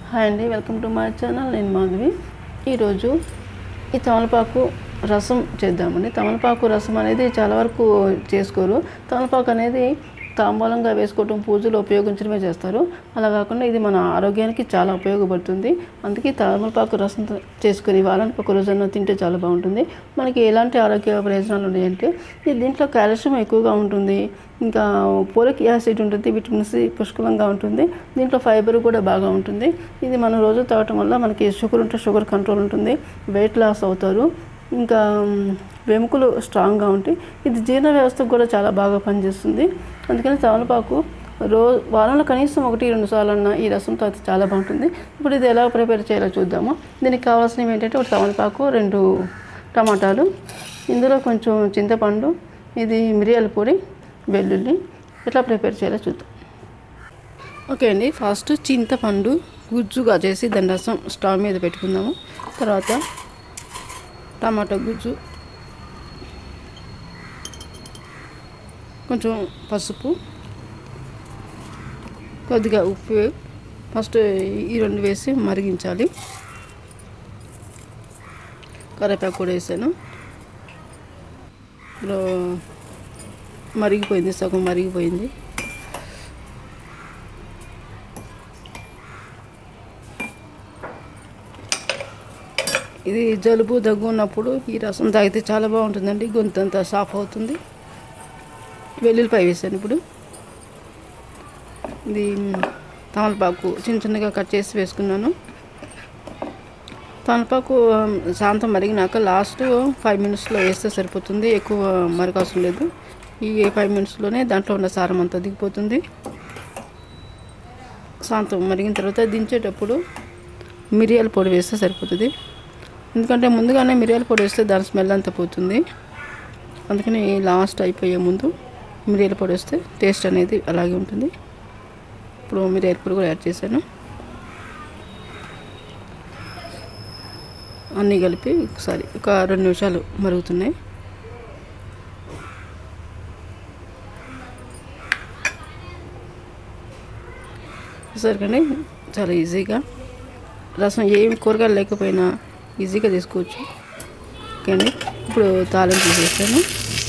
hi అండి welcome to my channel నేను మాధవి ఈరోజు ఈ తమలపాకు రసం చేద్దామండి తమలపాకు రసం అనేది చాలా వరకు చేసుకోరు తమలపాకు అనేది తాంబూలంగా వేసుకోవటం పూజలు ఉపయోగించడమే చేస్తారు అలా కాకుండా ఇది మన ఆరోగ్యానికి చాలా ఉపయోగపడుతుంది అందుకే తమలపాకు రసం చేసుకుని వారానికి ఒక రోజన్నా తింటే చాలా బాగుంటుంది మనకి ఎలాంటి ఆరోగ్య ప్రయోజనాలు ఉన్నాయంటే ఇది దీంట్లో కాల్షియం ఎక్కువగా ఉంటుంది ఇంకా పోలిక్ యాసిడ్ ఉంటుంది విటమిన్ సి పుష్కలంగా ఉంటుంది దీంట్లో ఫైబర్ కూడా బాగా ఉంటుంది ఇది మనం రోజు తాగటం వల్ల మనకి షుగర్ ఉంటే షుగర్ కంట్రోల్ ఉంటుంది వెయిట్ లాస్ అవుతారు ఇంకా మ్, వెముకలు స్ట్రాంగ్గా ఉంటాయి ఇది జీర్ణ వ్యవస్థకు కూడా చాలా బాగా పనిచేస్తుంది అందుకని తమలపాకు రో వారంలో కనీసం ఒకటి రెండు సార్లు అన్న ఈ రసం తాగితే చాలా బాగుంటుంది ఇప్పుడు ఇది ఎలా ప్రిపేర్ చేయాలో చూద్దాము దీనికి కావాల్సినవి ఏంటంటే ఒక తమలపాకు రెండు టమాటాలు ఇందులో కొంచెం చింతపండు ఇది మిరియాల పొడి వెల్లుల్లి ఎట్లా ప్రిపేర్ చేయాలో చూద్దాం ఓకే అండి ఫస్ట్ చింతపండు గుజ్జుగా చేసి దాని రసం స్టవ్ మీద పెట్టుకుందాము తర్వాత టమాటా గుజ్జు కొంచెం పసుపు కొద్దిగా ఉప్పు ఫస్ట్ ఈ రెండు వేసి మరిగించాలి కరివేపాకు కూడా వేసాను ఇప్పుడు మరిగిపోయింది సగం మరిగిపోయింది ఇది జలుబు దగ్గు ఉన్నప్పుడు ఈ రసం తాగితే చాలా బాగుంటుందండి గొంతు అంతా సాఫ్ అవుతుంది వెల్లుల్లిపాయ వేసాను ఇప్పుడు ఇది తమలపాకు చిన్న చిన్నగా కట్ చేసి వేసుకున్నాను తమలపాకు శాంతం మరిగినాక లాస్ట్ ఫైవ్ మినిట్స్లో వేస్తే సరిపోతుంది ఎక్కువ మరగవసరం లేదు ఈ ఫైవ్ మినిట్స్లోనే దాంట్లో ఉన్న సారం అంతా దిగిపోతుంది శాంతం మరిగిన తర్వాత దించేటప్పుడు మిరియాల పొడి వేస్తే సరిపోతుంది ఎందుకంటే ముందుగానే మిరియాల పొడి వేస్తే దాని స్మెల్ అంతా పోతుంది అందుకని లాస్ట్ అయిపోయే ముందు మిరియాల పొడి వేస్తే టేస్ట్ అనేది అలాగే ఉంటుంది ఇప్పుడు మిరియాల పొడి కూడా యాడ్ చేశాను అన్నీ కలిపి ఒకసారి ఒక రెండు నిమిషాలు మరుగుతున్నాయి సరికండి చాలా ఈజీగా రసం ఏం కూరగాయలు లేకపోయినా ఈజీగా తీసుకోవచ్చు ఓకే అండి ఇప్పుడు తాలింపు తీసేస్తాను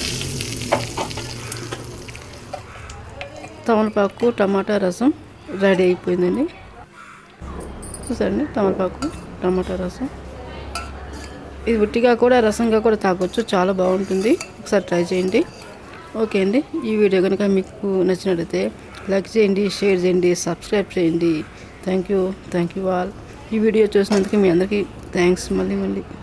తమలపాకు టమాటా రసం రెడీ అయిపోయిందండి చూసారండి తమలపాకు టమాటా రసం ఇది ఉట్టిగా కూడా రసంగా కూడా తాగొచ్చు చాలా బాగుంటుంది ఒకసారి ట్రై చేయండి ఓకే అండి ఈ వీడియో కనుక మీకు నచ్చినట్లయితే లైక్ చేయండి షేర్ చేయండి సబ్స్క్రైబ్ చేయండి thank you thank you all ఈ వీడియో చూసినందుకు మీ అందరికీ థ్యాంక్స్ మళ్ళీ మళ్ళీ